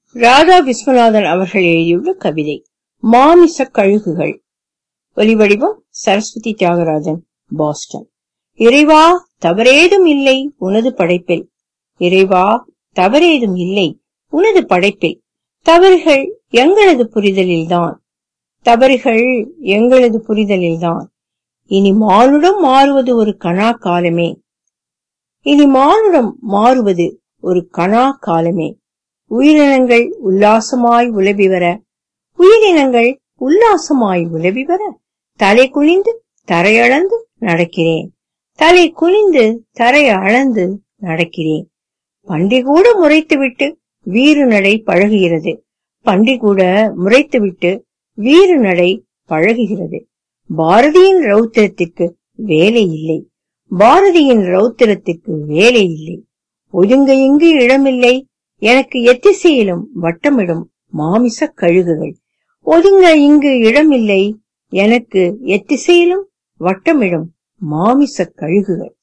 ராதா விஸ்வநாதன் அவர்கள் எழுதியுள்ள கவிதை மாமிச கழுகுகள் ஒலிவடிவம் சரஸ்வதி தியாகராஜன் பாஸ்டன் இறைவா தவறேதும் இல்லை உனது படைப்பில் இறைவா தவறேதும் இல்லை உனது படைப்பில் தவறுகள் எங்களது புரிதலில்தான் தவறுகள் எங்களது புரிதலில்தான் இனி மானுடம் மாறுவது ஒரு கணா காலமே இனி மானுடம் மாறுவது ஒரு கணா காலமே உயிரினங்கள் உல்லாசமாய் உலவி வர உயிரினங்கள் உல்லாசமாய் உலவி வர தலை குனிந்து தரையளந்து நடக்கிறேன் தலை குனிந்து தரை அளந்து நடக்கிறேன் பண்டி கூட முறைத்துவிட்டு வீறு நடை பழகுகிறது பண்டி கூட முறைத்துவிட்டு வீறு நடை பழகுகிறது பாரதியின் ரௌத்திரத்திற்கு வேலை இல்லை பாரதியின் ரௌத்திரத்திற்கு வேலை இல்லை ஒதுங்க இங்கு இடமில்லை எனக்கு எத்திசையிலும் வட்டமிடும் மாமிச கழுகுகள் ஒதுங்க இங்கு இடமில்லை எனக்கு எத்திசையிலும் வட்டமிடும் மாமிச கழுகுகள்